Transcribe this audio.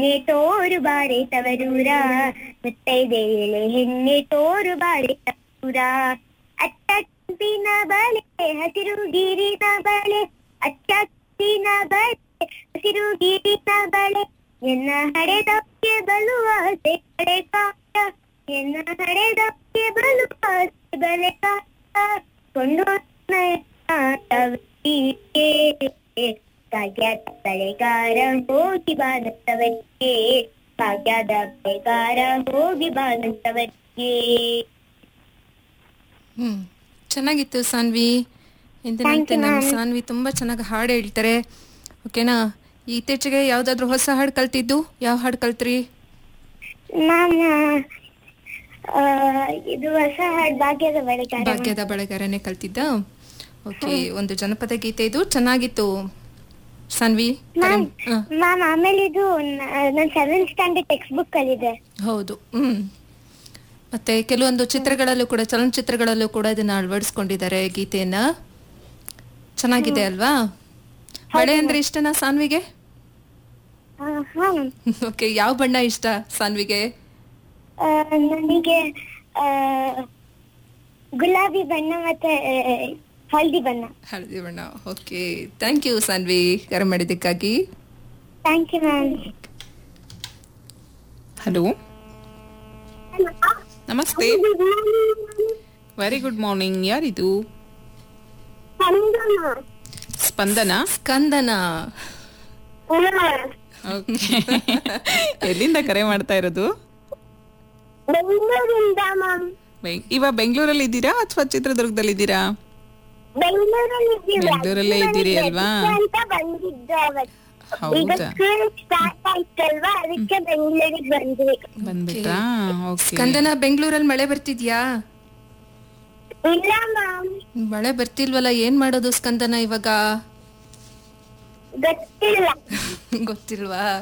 ಹೆಣ್ಣೆ ತೋರು ಬಾರೆ ತವರೂರ ಮುತ್ತೈದೆಯಲೆ ಹೆಣ್ಣೆ ತೋರು ಬಾರೆ ತವರೂರ ಅಚ್ಚತ್ತಿನ ಬಳೆ ಹಸಿರು ಗಿರಿನ ಬಳೆ ಅಚ್ಚತ್ತಿನ ಬಳೆ ಹಸಿರು ಗಿರಿನ ಬಳೆ ಎನ್ನ ಹಡೆದಕ್ಕೆ ಬಲುವ ಆಸೆ ಬಳೆ ಕಾಯ ಎನ್ನ ಹಡೆದಕ್ಕೆ ಬಲುವ ಆಸೆ ಬಳೆ ಕಾಯ ಕೊಂಡು ಕಾಗ್ಯದ ಬಳೆಗಾರ ಹೋಗಿ ಬಾನಂತವರಿಗೆ ಕಾಗ್ಯದ ಬಳೆಗಾರ ಹೋಗಿ ಬಾನಂತವರಿಗೆ ಹ್ಮ್ ಚೆನ್ನಾಗಿತ್ತು ಸಾನ್ವಿ ಎಂದಿನಂತೆ ನಮ್ಮ ಸಾನ್ವಿ ತುಂಬಾ ಚೆನ್ನಾಗಿ ಹಾಡು ಹೇಳ್ತಾರೆ ಓಕೆನಾ ಇತ್ತೀಚೆಗೆ ಯಾವ್ದಾದ್ರು ಹೊಸ ಹಾಡು ಕಲ್ತಿದ್ದು ಯಾವ ಹಾಡು ಕಲ್ತ್ರಿ ನಾನು ಆ, ಇದು ಹೊಸ ಹಾಡು ಭಾಗ್ಯದ ಬಳೆಗಾರ ಭಾಗ್ಯದ ಬಳೆಗಾರನೇ ಕಲ್ತಿದ್ದ ಓಕೆ ಒಂದು ಜನಪದ ಗೀತೆ ಇದು ಚೆನ್ನಾಗಿತ್ತು ಸಾನ್ವಿ ಕರೆ- ಹ, ಮ್ಯಾಮ್ ಆಮೇಲೆ ಇದು ನನ್ನ ಸೆವೆಂತ್ ಸ್ಟ್ಯಾಂಡರ್ಡ್ ಟೆಕ್ಸ್ಟ್ ಬುಕ್ ಅಲ್ಲಿದೆ ಹೌದು ಹ್ಮ್ ಮತ್ತೆ ಕೆಲವೊಂದು ಚಿತ್ರಗಳಲ್ಲೂ ಕೂಡ ಚಲನಚಿತ್ರಗಳಲ್ಲೂ ಕೂಡ ಇದನ್ನ ಅಳವಡಿಸ್ಕೊಂಡಿದ್ದಾರೆ ಗೀತೆಯನ್ನ ಚೆನ್ನಾಗಿದೆ ಅಲ್ವಾ ಬಳೆ ಅಂದ್ರೆ ಇಷ್ಟನಾ ಸಾನ್ವಿಗೆ ಆ, ಹಾ ಮ್ಯಾಮ್ ಓಕೆ ಯಾವ ಬಣ್ಣ ಇಷ್ಟ ಸಾನ್ವಿಗೆ ಆ, ನನಗೆ ಆ, ಗುಲಾಬಿ ಬಣ್ಣ ಮತ್ತೆ ಆ, ಹಳದಿ ಬಣ್ಣ ಹಳದಿ ಬಣ್ಣ ಓಕೆ ಥ್ಯಾಂಕ್ ಯು ಸಾನ್ವಿ ಕರೆ ಮಾಡಿದ್ದಕ್ಕಾಗಿ ಥ್ಯಾಂಕ್ ಯು ಮ್ಯಾಮ್ ಹಲೋ ನಮಸ್ತೆ ವೆರಿ ಗುಡ್ ಮಾರ್ನಿಂಗ್ ಯಾರಿದು ಸ್ಪಂದನ ಸ್ಕಂದನ ಓಕೆ ಎಲ್ಲಿಂದ ಕರೆ ಮಾಡ್ತಾ ಇರೋದು ಬೆಂಗಳೂರಿಂದ ಮ್ಯಾಮ್ ಬೆಂಗ್- ಇವಾಗ ಬೆಂಗಳೂರಲ್ಲಿ ಇದ್ದೀರಾ ಅಥವಾ ಚಿತ್ರದುರ್ಗದಲ್ಲಿ ಇದ್ದೀರಾ ಬೆಂಗಳೂರಲ್ಲಿ ಇದ್ದೀವಿ. ಬೆಂಗಳೂರಲ್ಲೇ ಇದ್ದೀರಿ ಅಲ್ವಾ? ಅಂತ ಬಂದಿದ್ದು ಅವತ್ತು ಈಗ ಹೌದಾ ಸ್ಕೂಲ್ ಸ್ಟಾರ್ಟ್ ಆಯ್ತಲ್ವಾ ಅದಕ್ಕೆ ಬೆಂಗಳೂರಿಗೆ ಬಂದ್ವಿ ಬಂದ್ಬಿಟ್ರಾ ಓಕೆ ಸ್ಕಂದನ ಬೆಂಗಳೂರಲ್ಲಿ ಮಳೆ ಬರ್ತಿದ್ಯಾ ಇಲ್ಲ ಮ್ಯಾಮ್ ಮಳೆ ಬರ್ತಿಲ್ವಲ್ಲ ಏನ್ ಮಾಡೋದು ಸ್ಕಂದನ ಇವಾಗ ಗೊತ್ತಿಲ್ಲ ಗೊತ್ತಿಲ್ವಾ